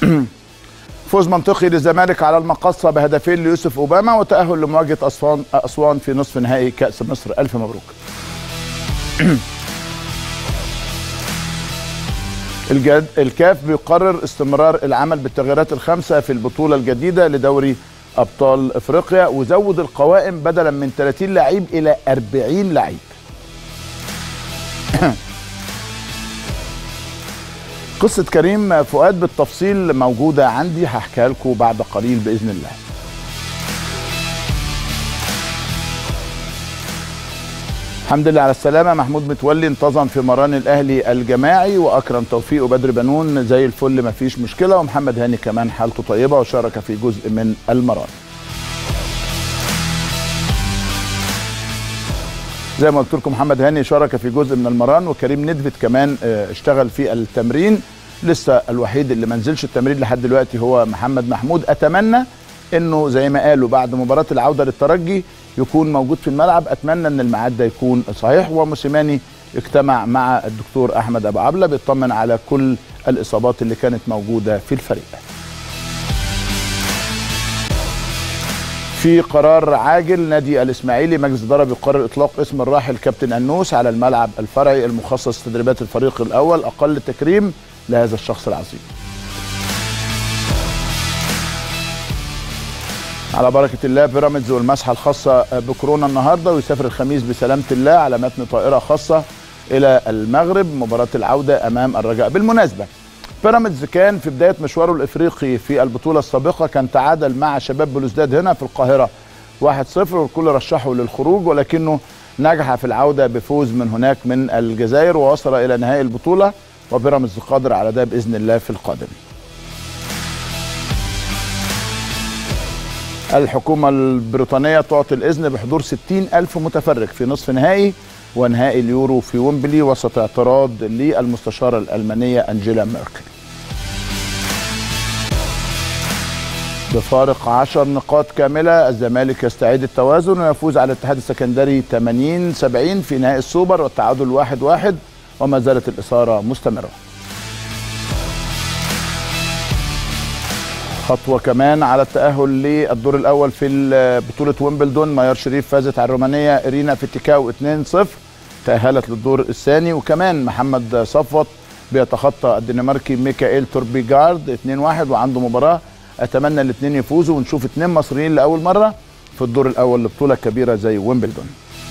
فوز منطقي للزمالك على المقصه بهدفين ليوسف اوباما وتاهل لمواجهه اسوان اسوان في نصف نهائي كاس مصر الف مبروك الجد الكاف بيقرر استمرار العمل بالتغييرات الخمسه في البطوله الجديده لدوري ابطال افريقيا وزود القوائم بدلا من 30 لعيب الى 40 لعيب قصة كريم فؤاد بالتفصيل موجودة عندي هحكيها لكم بعد قليل بإذن الله الحمد لله على السلامة محمود متولي انتظم في مران الأهلي الجماعي وأكرم توفيق وبدر بنون زي الفل مفيش مشكلة ومحمد هاني كمان حالته طيبة وشارك في جزء من المران زي ما قلت لكم محمد هاني شارك في جزء من المران وكريم ندفت كمان اشتغل في التمرين لسه الوحيد اللي ما نزلش التمرين لحد دلوقتي هو محمد محمود اتمنى انه زي ما قالوا بعد مباراه العوده للترجي يكون موجود في الملعب اتمنى ان الميعاد ده يكون صحيح وموسيماني اجتمع مع الدكتور احمد ابو عبله بيطمن على كل الاصابات اللي كانت موجوده في الفريق في قرار عاجل نادي الاسماعيلي مجلس الاداره بيقرر اطلاق اسم الراحل كابتن انوس على الملعب الفرعي المخصص لتدريبات الفريق الاول اقل تكريم لهذا الشخص العظيم. على بركه الله بيراميدز والمسحه الخاصه بكورونا النهارده ويسافر الخميس بسلامه الله على متن طائره خاصه الى المغرب مباراه العوده امام الرجاء بالمناسبه بيراميدز كان في بدايه مشواره الافريقي في البطوله السابقه كان تعادل مع شباب بلوزداد هنا في القاهره 1-0 والكل رشحه للخروج ولكنه نجح في العوده بفوز من هناك من الجزائر ووصل الى نهائي البطوله وبيراميدز قادر على ده باذن الله في القادم. الحكومه البريطانيه تعطي الاذن بحضور 60 الف متفرج في نصف نهائي ونهائي اليورو في ويمبلي وسط اعتراض للمستشاره الالمانيه انجيلا ميركل. بفارق 10 نقاط كامله الزمالك يستعيد التوازن ويفوز على الاتحاد السكندري 80 70 في نهائي السوبر والتعادل 1 1 وما زالت الاثاره مستمره. خطوه كمان على التاهل للدور الاول في بطوله ويمبلدون مايار شريف فازت على الرومانيه ارينا فيتيكاو 2-0 تاهلت للدور الثاني وكمان محمد صفوت بيتخطى الدنماركي ميكائيل توربيجارد 2-1 وعنده مباراه اتمنى الاثنين يفوزوا ونشوف اثنين مصريين لاول مره في الدور الاول لبطوله كبيره زي ويمبلدون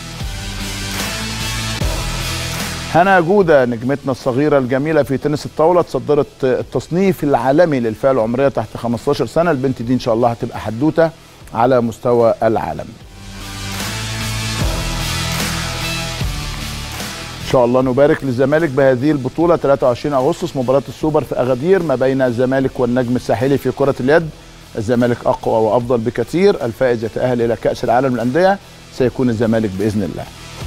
هنا جودة نجمتنا الصغيرة الجميلة في تنس الطاولة تصدرت التصنيف العالمي للفئة العمرية تحت 15 سنة البنت دي إن شاء الله هتبقى حدوتة على مستوى العالم إن شاء الله نبارك للزمالك بهذه البطولة 23 أغسطس مباراة السوبر في أغادير ما بين الزمالك والنجم الساحلي في كرة اليد الزمالك أقوى وأفضل بكثير الفائز يتأهل إلى كأس العالم للأندية سيكون الزمالك بإذن الله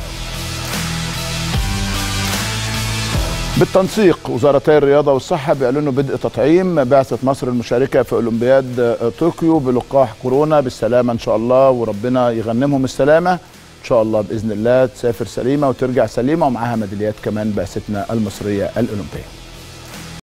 بالتنسيق وزارتي الرياضه والصحه بيعلنوا بدء تطعيم بعثه مصر المشاركه في اولمبياد طوكيو بلقاح كورونا بالسلامه ان شاء الله وربنا يغنمهم السلامه ان شاء الله باذن الله تسافر سليمه وترجع سليمه ومعاها ميداليات كمان بعثتنا المصريه الاولمبيه